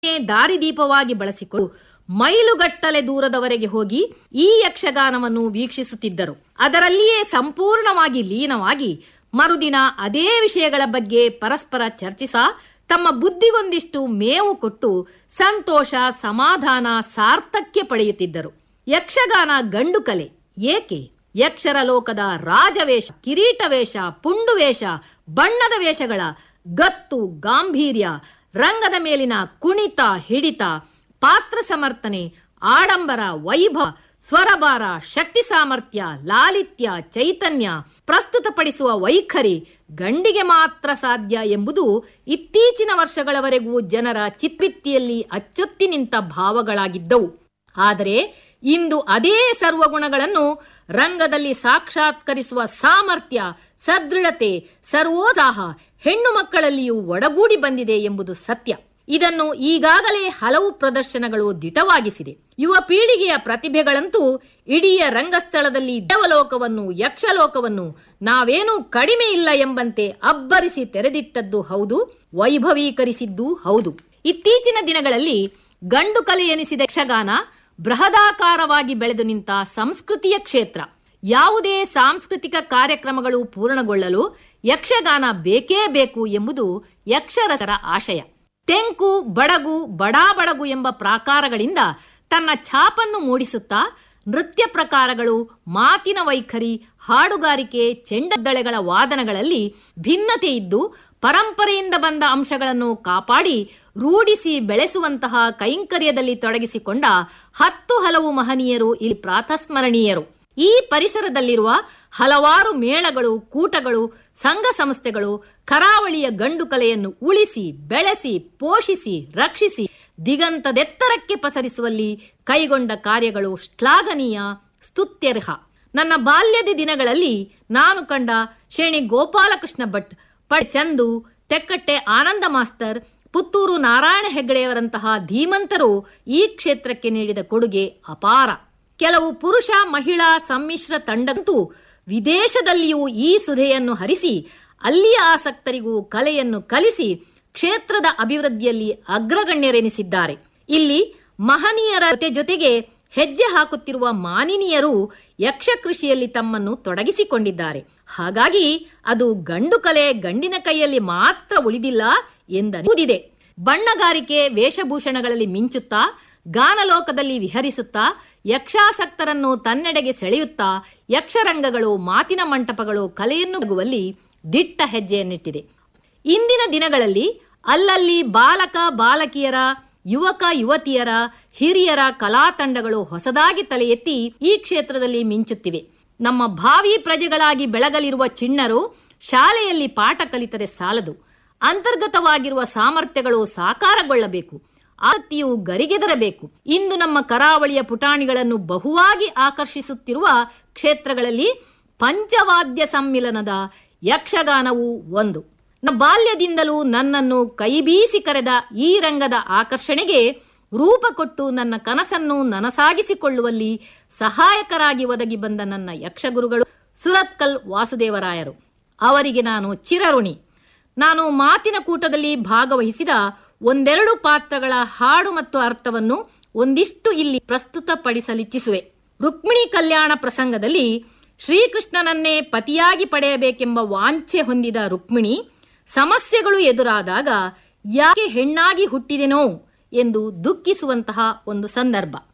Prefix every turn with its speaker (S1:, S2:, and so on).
S1: ದಾರಿದೀಪವಾಗಿ ಬಳಸಿಕೊಂಡು ಮೈಲುಗಟ್ಟಲೆ ದೂರದವರೆಗೆ ಹೋಗಿ ಈ ಯಕ್ಷಗಾನವನ್ನು ವೀಕ್ಷಿಸುತ್ತಿದ್ದರು ಅದರಲ್ಲಿಯೇ ಸಂಪೂರ್ಣವಾಗಿ ಲೀನವಾಗಿ ಮರುದಿನ ಅದೇ ವಿಷಯಗಳ ಬಗ್ಗೆ ಪರಸ್ಪರ ಚರ್ಚಿಸ ತಮ್ಮ ಬುದ್ಧಿಗೊಂದಿಷ್ಟು ಮೇವು ಕೊಟ್ಟು ಸಂತೋಷ ಸಮಾಧಾನ ಸಾರ್ಥಕ್ಯ ಪಡೆಯುತ್ತಿದ್ದರು ಯಕ್ಷಗಾನ ಗಂಡು ಕಲೆ ಏಕೆ ಯಕ್ಷರ ಲೋಕದ ರಾಜವೇಷ ಕಿರೀಟವೇಷ ಪುಂಡುವೇಷ ಬಣ್ಣದ ವೇಷಗಳ ಗತ್ತು ಗಾಂಭೀರ್ಯ ರಂಗದ ಮೇಲಿನ ಕುಣಿತ ಹಿಡಿತ ಪಾತ್ರ ಸಮರ್ಥನೆ ಆಡಂಬರ ವೈಭವ ಸ್ವರಭಾರ ಶಕ್ತಿ ಸಾಮರ್ಥ್ಯ ಲಾಲಿತ್ಯ ಚೈತನ್ಯ ಪ್ರಸ್ತುತಪಡಿಸುವ ವೈಖರಿ ಗಂಡಿಗೆ ಮಾತ್ರ ಸಾಧ್ಯ ಎಂಬುದು ಇತ್ತೀಚಿನ ವರ್ಷಗಳವರೆಗೂ ಜನರ ಚಿತ್ಪಿತ್ತಿಯಲ್ಲಿ ಅಚ್ಚೊತ್ತಿ ನಿಂತ ಭಾವಗಳಾಗಿದ್ದವು ಆದರೆ ಇಂದು ಅದೇ ಸರ್ವಗುಣಗಳನ್ನು ರಂಗದಲ್ಲಿ ಸಾಕ್ಷಾತ್ಕರಿಸುವ ಸಾಮರ್ಥ್ಯ ಸದೃಢತೆ ಸರ್ವೋತ್ಸಾಹ ಹೆಣ್ಣು ಮಕ್ಕಳಲ್ಲಿಯೂ ಒಡಗೂಡಿ ಬಂದಿದೆ ಎಂಬುದು ಸತ್ಯ ಇದನ್ನು ಈಗಾಗಲೇ ಹಲವು ಪ್ರದರ್ಶನಗಳು ದಿಟವಾಗಿಸಿದೆ ಯುವ ಪೀಳಿಗೆಯ ಪ್ರತಿಭೆಗಳಂತೂ ಇಡೀ ರಂಗಸ್ಥಳದಲ್ಲಿ ದೇವಲೋಕವನ್ನು ಯಕ್ಷಲೋಕವನ್ನು ನಾವೇನೂ ಕಡಿಮೆ ಇಲ್ಲ ಎಂಬಂತೆ ಅಬ್ಬರಿಸಿ ತೆರೆದಿಟ್ಟದ್ದು ಹೌದು ವೈಭವೀಕರಿಸಿದ್ದೂ ಹೌದು ಇತ್ತೀಚಿನ ದಿನಗಳಲ್ಲಿ ಗಂಡು ಕಲೆ ಎನಿಸಿದ ಯಕ್ಷಗಾನ ಬೃಹದಾಕಾರವಾಗಿ ಬೆಳೆದು ನಿಂತ ಸಂಸ್ಕೃತಿಯ ಕ್ಷೇತ್ರ ಯಾವುದೇ ಸಾಂಸ್ಕೃತಿಕ ಕಾರ್ಯಕ್ರಮಗಳು ಪೂರ್ಣಗೊಳ್ಳಲು ಯಕ್ಷಗಾನ ಬೇಕೇ ಬೇಕು ಎಂಬುದು ಯಕ್ಷರಸರ ಆಶಯ ತೆಂಕು ಬಡಗು ಬಡಾ ಬಡಗು ಎಂಬ ಪ್ರಾಕಾರಗಳಿಂದ ತನ್ನ ಛಾಪನ್ನು ಮೂಡಿಸುತ್ತಾ ನೃತ್ಯ ಪ್ರಕಾರಗಳು ಮಾತಿನ ವೈಖರಿ ಹಾಡುಗಾರಿಕೆ ಚೆಂಡದ್ದಳೆಗಳ ವಾದನಗಳಲ್ಲಿ ಭಿನ್ನತೆ ಇದ್ದು ಪರಂಪರೆಯಿಂದ ಬಂದ ಅಂಶಗಳನ್ನು ಕಾಪಾಡಿ ರೂಢಿಸಿ ಬೆಳೆಸುವಂತಹ ಕೈಂಕರ್ಯದಲ್ಲಿ ತೊಡಗಿಸಿಕೊಂಡ ಹತ್ತು ಹಲವು ಮಹನೀಯರು ಇಲ್ಲಿ ಪ್ರಾತಸ್ಮರಣೀಯರು ಈ ಪರಿಸರದಲ್ಲಿರುವ ಹಲವಾರು ಮೇಳಗಳು ಕೂಟಗಳು ಸಂಘ ಸಂಸ್ಥೆಗಳು ಕರಾವಳಿಯ ಗಂಡು ಕಲೆಯನ್ನು ಉಳಿಸಿ ಬೆಳೆಸಿ ಪೋಷಿಸಿ ರಕ್ಷಿಸಿ ದಿಗಂತದೆತ್ತರಕ್ಕೆ ಪಸರಿಸುವಲ್ಲಿ ಕೈಗೊಂಡ ಕಾರ್ಯಗಳು ಶ್ಲಾಘನೀಯ ಸ್ತುತ್ಯರ್ಹ ನನ್ನ ಬಾಲ್ಯದ ದಿನಗಳಲ್ಲಿ ನಾನು ಕಂಡ ಶೇಣಿ ಗೋಪಾಲಕೃಷ್ಣ ಭಟ್ ಪಡ್ ಚಂದು ತೆಕ್ಕಟ್ಟೆ ಆನಂದ ಮಾಸ್ತರ್ ಪುತ್ತೂರು ನಾರಾಯಣ ಹೆಗ್ಗಡೆಯವರಂತಹ ಧೀಮಂತರು ಈ ಕ್ಷೇತ್ರಕ್ಕೆ ನೀಡಿದ ಕೊಡುಗೆ ಅಪಾರ ಕೆಲವು ಪುರುಷ ಮಹಿಳಾ ಸಮ್ಮಿಶ್ರ ತಂಡಂತೂ ವಿದೇಶದಲ್ಲಿಯೂ ಈ ಸುಧೆಯನ್ನು ಹರಿಸಿ ಅಲ್ಲಿಯ ಆಸಕ್ತರಿಗೂ ಕಲೆಯನ್ನು ಕಲಿಸಿ ಕ್ಷೇತ್ರದ ಅಭಿವೃದ್ಧಿಯಲ್ಲಿ ಅಗ್ರಗಣ್ಯರೆನಿಸಿದ್ದಾರೆ ಇಲ್ಲಿ ಮಹನೀಯರ ಜೊತೆ ಜೊತೆಗೆ ಹೆಜ್ಜೆ ಹಾಕುತ್ತಿರುವ ಮಾನಿನಿಯರು ಯಕ್ಷ ಕೃಷಿಯಲ್ಲಿ ತಮ್ಮನ್ನು ತೊಡಗಿಸಿಕೊಂಡಿದ್ದಾರೆ ಹಾಗಾಗಿ ಅದು ಗಂಡು ಕಲೆ ಗಂಡಿನ ಕೈಯಲ್ಲಿ ಮಾತ್ರ ಉಳಿದಿಲ್ಲ ಎಂದನಿದೆ ಬಣ್ಣಗಾರಿಕೆ ವೇಷಭೂಷಣಗಳಲ್ಲಿ ಮಿಂಚುತ್ತಾ ಗಾನಲೋಕದಲ್ಲಿ ವಿಹರಿಸುತ್ತಾ ಯಕ್ಷಾಸಕ್ತರನ್ನು ತನ್ನೆಡೆಗೆ ಸೆಳೆಯುತ್ತಾ ಯಕ್ಷರಂಗಗಳು ಮಾತಿನ ಮಂಟಪಗಳು ಕಲೆಯನ್ನು ಬಗುವಲ್ಲಿ ದಿಟ್ಟ ಹೆಜ್ಜೆಯನ್ನಿಟ್ಟಿದೆ ಇಂದಿನ ದಿನಗಳಲ್ಲಿ ಅಲ್ಲಲ್ಲಿ ಬಾಲಕ ಬಾಲಕಿಯರ ಯುವಕ ಯುವತಿಯರ ಹಿರಿಯರ ಕಲಾ ತಂಡಗಳು ಹೊಸದಾಗಿ ತಲೆ ಎತ್ತಿ ಈ ಕ್ಷೇತ್ರದಲ್ಲಿ ಮಿಂಚುತ್ತಿವೆ ನಮ್ಮ ಭಾವಿ ಪ್ರಜೆಗಳಾಗಿ ಬೆಳಗಲಿರುವ ಚಿಣ್ಣರು ಶಾಲೆಯಲ್ಲಿ ಪಾಠ ಕಲಿತರೆ ಸಾಲದು ಅಂತರ್ಗತವಾಗಿರುವ ಸಾಮರ್ಥ್ಯಗಳು ಸಾಕಾರಗೊಳ್ಳಬೇಕು ಆಸಕ್ತಿಯು ಗರಿಗೆದರಬೇಕು ಇಂದು ನಮ್ಮ ಕರಾವಳಿಯ ಪುಟಾಣಿಗಳನ್ನು ಬಹುವಾಗಿ ಆಕರ್ಷಿಸುತ್ತಿರುವ ಕ್ಷೇತ್ರಗಳಲ್ಲಿ ಪಂಚವಾದ್ಯ ಸಮ್ಮಿಲನದ ಯಕ್ಷಗಾನವು ಒಂದು ನ ಬಾಲ್ಯದಿಂದಲೂ ನನ್ನನ್ನು ಕೈಬೀಸಿ ಕರೆದ ಈ ರಂಗದ ಆಕರ್ಷಣೆಗೆ ರೂಪ ಕೊಟ್ಟು ನನ್ನ ಕನಸನ್ನು ನನಸಾಗಿಸಿಕೊಳ್ಳುವಲ್ಲಿ ಸಹಾಯಕರಾಗಿ ಒದಗಿ ಬಂದ ನನ್ನ ಯಕ್ಷಗುರುಗಳು ಸುರತ್ಕಲ್ ವಾಸುದೇವರಾಯರು ಅವರಿಗೆ ನಾನು ಚಿರಋಣಿ ನಾನು ಮಾತಿನ ಕೂಟದಲ್ಲಿ ಭಾಗವಹಿಸಿದ ಒಂದೆರಡು ಪಾತ್ರಗಳ ಹಾಡು ಮತ್ತು ಅರ್ಥವನ್ನು ಒಂದಿಷ್ಟು ಇಲ್ಲಿ ಪ್ರಸ್ತುತಪಡಿಸಲಿಚ್ಛಿಸುವೆ ರುಕ್ಮಿಣಿ ಕಲ್ಯಾಣ ಪ್ರಸಂಗದಲ್ಲಿ ಶ್ರೀಕೃಷ್ಣನನ್ನೇ ಪತಿಯಾಗಿ ಪಡೆಯಬೇಕೆಂಬ ವಾಂಛೆ ಹೊಂದಿದ ರುಕ್ಮಿಣಿ ಸಮಸ್ಯೆಗಳು ಎದುರಾದಾಗ ಯಾಕೆ ಹೆಣ್ಣಾಗಿ ಹುಟ್ಟಿದೆನೋ ಎಂದು ದುಃಖಿಸುವಂತಹ ಒಂದು ಸಂದರ್ಭ